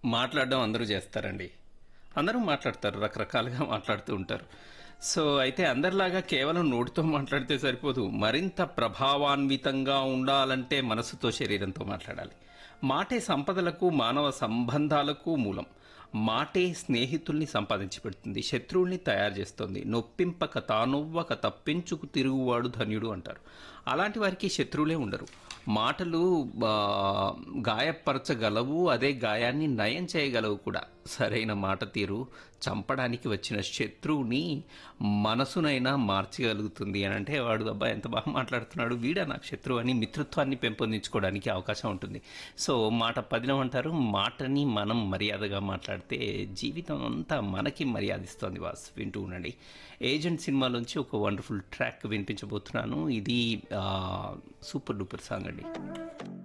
మాట్లాడడం అందరూ చేస్తారండి అందరూ మాట్లాడతారు రకరకాలుగా మాట్లాడుతూ ఉంటారు సో అయితే అందరిలాగా కేవలం నోటితో మాట్లాడితే సరిపోదు మరింత ప్రభావాన్వితంగా ఉండాలంటే మనసుతో శరీరంతో మాట్లాడాలి మాటే సంపదలకు మానవ సంబంధాలకు మూలం మాటే స్నేహితుల్ని సంపాదించి పెడుతుంది శత్రువుల్ని తయారు చేస్తుంది నొప్పింపక తానొవ్వక తప్పించుకు తిరుగువాడు ధన్యుడు అంటారు అలాంటి వారికి శత్రువులే ఉండరు మాటలు ఆ, గాయపరచగలవు అదే గాయాన్ని నయం చేయగలవు కూడా సరైన మాట తీరు చంపడానికి వచ్చిన శత్రువుని మనసునైనా మార్చగలుగుతుంది అని అంటే వాడు అబ్బాయి ఎంత బాగా మాట్లాడుతున్నాడు వీడా నాకు శత్రువు అని మిత్రత్వాన్ని పెంపొందించుకోవడానికి అవకాశం ఉంటుంది సో మాట పదిలం అంటారు మాటని మనం మర్యాదగా మాట్లాడితే జీవితం అంతా మనకి మర్యాదిస్తోంది వాస్ వింటూ ఉండండి ఏజెంట్ సినిమాలోంచి ఒక వండర్ఫుల్ ట్రాక్ వినిపించబోతున్నాను ఇది ఆ, సూపర్ డూపర్ సాంగ్ అండి